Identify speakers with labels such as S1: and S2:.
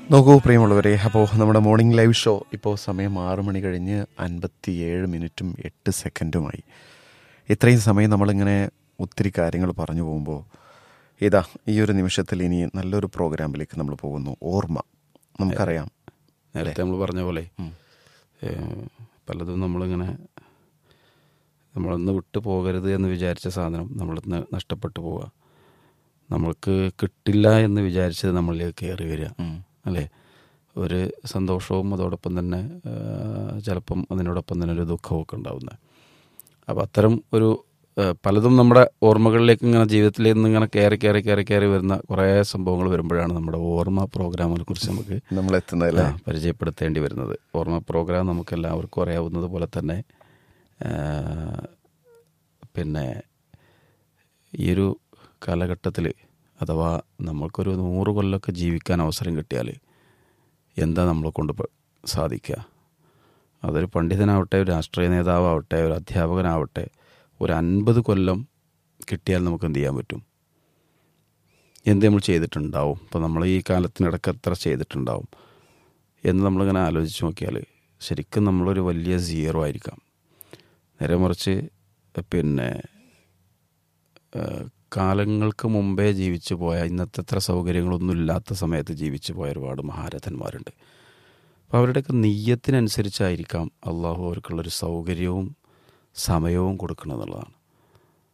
S1: നോക്കൂ പ്രിയമുള്ളവരെ അപ്പോൾ നമ്മുടെ മോർണിംഗ് ലൈവ് ഷോ ഇപ്പോൾ സമയം ആറ് മണി കഴിഞ്ഞ് അൻപത്തിയേഴ് മിനിറ്റും എട്ട് സെക്കൻഡുമായി ഇത്രയും സമയം നമ്മളിങ്ങനെ ഒത്തിരി കാര്യങ്ങൾ പറഞ്ഞു പോകുമ്പോൾ ഇതാ ഈ ഒരു നിമിഷത്തിൽ ഇനി നല്ലൊരു പ്രോഗ്രാമിലേക്ക് നമ്മൾ പോകുന്നു ഓർമ്മ നമുക്കറിയാം
S2: നേരത്തെ നമ്മൾ പറഞ്ഞ പോലെ ഏഹ്, പലതും നമ്മളിങ്ങനെ നമ്മളൊന്ന് വിട്ടു പോകരുത് എന്ന് വിചാരിച്ച സാധനം നമ്മളിന്ന് നഷ്ടപ്പെട്ടു പോവുക നമ്മൾക്ക് കിട്ടില്ല എന്ന് വിചാരിച്ചത് നമ്മളിലേക്ക് കയറി വരിക
S1: ഉം.
S2: അല്ലേ ഒരു സന്തോഷവും അതോടൊപ്പം തന്നെ ഏഹ്, ചിലപ്പം അതിനോടൊപ്പം തന്നെ ഒരു ദുഃഖവും ഒക്കെ ഉണ്ടാവുന്നത് അപ്പോൾ അത്തരം ഒരു ഏഹ്, പലതും നമ്മുടെ ഓർമ്മകളിലേക്ക് ഇങ്ങനെ ജീവിതത്തിലേക്ക് നിന്ന് ഇങ്ങനെ കയറി കയറി കയറി കയറി വരുന്ന കുറേ സംഭവങ്ങൾ വരുമ്പോഴാണ് നമ്മുടെ ഓർമ്മ പ്രോഗ്രാമിനെ കുറിച്ച് നമുക്ക്
S1: നമ്മൾ എത്തുന്നതല്ലേ
S2: ആ, പരിചയപ്പെടുത്തേണ്ടി വരുന്നത് ഓർമ്മ പ്രോഗ്രാം നമുക്ക് എല്ലാവർക്കും അറിയാവുന്നത് പോലെ തന്നെ ആ, പിന്നെ ഈ ഒരു കാലഘട്ടത്തിൽ അഥവാ നമ്മൾക്കൊരു നൂറ് കൊല്ലമൊക്കെ ജീവിക്കാൻ അവസരം കിട്ടിയാൽ എന്താ നമ്മളെ കൊണ്ട് പ- സാധിക്കുക അതൊരു പണ്ഡിതനാവട്ടെ ഒരു രാഷ്ട്രീയ നേതാവാവട്ടെ ഒരു അധ്യാപകനാവട്ടെ ഒരു അൻപത് കൊല്ലം കിട്ടിയാൽ നമുക്ക് എന്ത് ചെയ്യാൻ പറ്റും എന്ത് നമ്മൾ ചെയ്തിട്ടുണ്ടാവും ഇപ്പോൾ നമ്മൾ ഈ കാലത്തിനിടയ്ക്ക് എത്ര ചെയ്തിട്ടുണ്ടാവും എന്ന് നമ്മളിങ്ങനെ ആലോചിച്ച് നോക്കിയാൽ ശരിക്കും നമ്മളൊരു വലിയ സീറോ ആയിരിക്കാം നേരെ മറിച്ച് പിന്നെ ഏഹ്, കാലങ്ങൾക്ക് മുമ്പേ ജീവിച്ചു പോയ ഇന്നത്തെ അത്ര സൗകര്യങ്ങളൊന്നും ഇല്ലാത്ത സമയത്ത് ജീവിച്ചു പോയ ഒരുപാട് മഹാരഥന്മാരുണ്ട് അപ്പോൾ അവരുടെയൊക്കെ നെയ്യത്തിനനുസരിച്ചായിരിക്കാം അള്ളാഹു അവർക്കുള്ളൊരു സൗകര്യവും സമയവും കൊടുക്കണം എന്നുള്ളതാണ്